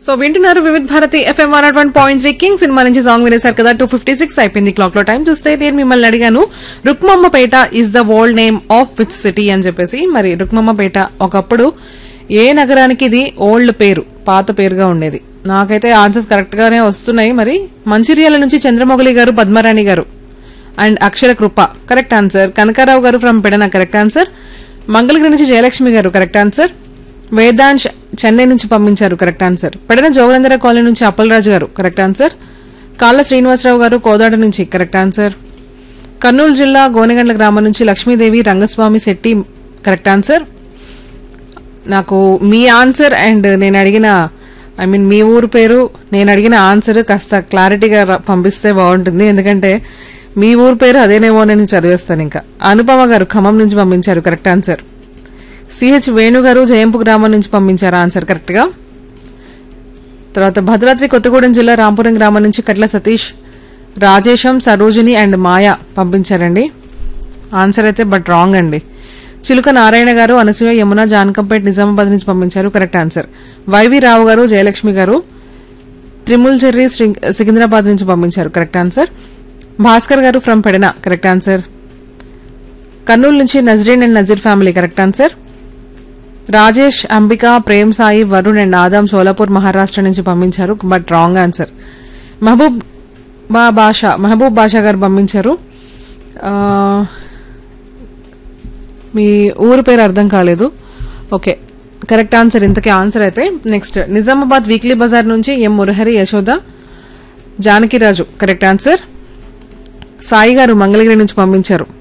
so వింటున్నారు Vividh Bharati FM one one point three King cinema నుంచి song వినేశారు కదా టూ ఫిఫ్టీ సిక్స్ అయిపోయింది క్లాక్ లో టైం చూస్తే నేను మిమ్మల్ని అడిగాను Rukmammapeta is the world name of which city అని చెప్పేసి మరి రుక్మమ్మపేట ఒకప్పుడు ఏ నగరానికి ఇది ఓల్డ్ పేరు పాత పేరుగా ఉండేది నాకైతే ఆన్సర్స్ కరెక్ట్ గానే వస్తున్నాయి మరి మంచిర్యాల నుంచి చంద్రమౌళి గారు పద్మరాణి గారు and Akshara Krupa correct answer Kanakarao గారు from Pedana correct answer Mangalagiri నుంచి జయలక్ష్మి గారు కరెక్ట్ ఆన్సర్ వేదాంశ్ చెన్నై నుంచి పంపించారు correct answer Pedana Jogarendra colony నుంచి అప్పలరాజు గారు కరెక్ట్ ఆన్సర్ కాళ్ళ శ్రీనివాసరావు గారు కోదాడ నుంచి కరెక్ట్ ఆన్సర్ కర్నూలు జిల్లా గోనెగండ్ల గ్రామం నుంచి లక్ష్మీదేవి రంగస్వామి శెట్టి కరెక్ట్ ఆన్సర్ నాకు మీ ఆన్సర్ అండ్ నేను అడిగిన ఐ మీన్ మీ ఊరు పేరు నేను అడిగిన ఆన్సర్ కాస్త క్లారిటీగా ర- పంపిస్తే బాగుంటుంది ఎందుకంటే మీ ఊరు పేరు అదేనేమో నేను చదివేస్తాను ఇంకా అనుపమ గారు ఖమ్మం నుంచి పంపించారు కరెక్ట్ ఆన్సర్ సిహెచ్ వేణు గారు జయంపు గ్రామం నుంచి పంపించారు ఆన్సర్ కరెక్ట్ గా తర్వాత భద్రాద్రి కొత్తగూడెం జిల్లా రాంపురం గ్రామం నుంచి కట్ల సతీష్ రాజేశం సరోజిని అండ్ మాయ పంపించారండి ఆన్సర్ అయితే బట్ రాంగ్ అండి చిలుక నారాయణ గారు అనసూయ యమున జానకంపేట్ నిజామాబాద్ నుంచి పంపించారు కరెక్ట్ ఆన్సర్ వైవి రావు గారు జయలక్ష్మి గారు త్రిముల్ చెర్రీ శ్రీ- సికింద్రాబాద్ నుంచి పంపించారు కరెక్ట్ ఆన్సర్ భాస్కర్ గారు from Pedana correct answer Kurnool నుంచి Nazreen and Nazeer family correct answer Rajesh Ambika Prem Sai Varun and Adam Solapur Maharashtra నుంచి పంపించారు బట్ రాంగ్ ఆన్సర్ మహబూబ్ బా బాషా మహబూబ్ బాషా గారు పంపించారు ఆ, మీ ఊరు పేరు అర్థం కాలేదు ఓకే కరెక్ట్ ఆన్సర్ ఇంతకీ ఆన్సర్ అయితే నెక్స్ట్ నిజామాబాద్ వీక్లీ బజార్ నుంచి M Murahari Yashoda Janakiraju correct answer Sai గారు మంగళగిరి నుంచి పంపించారు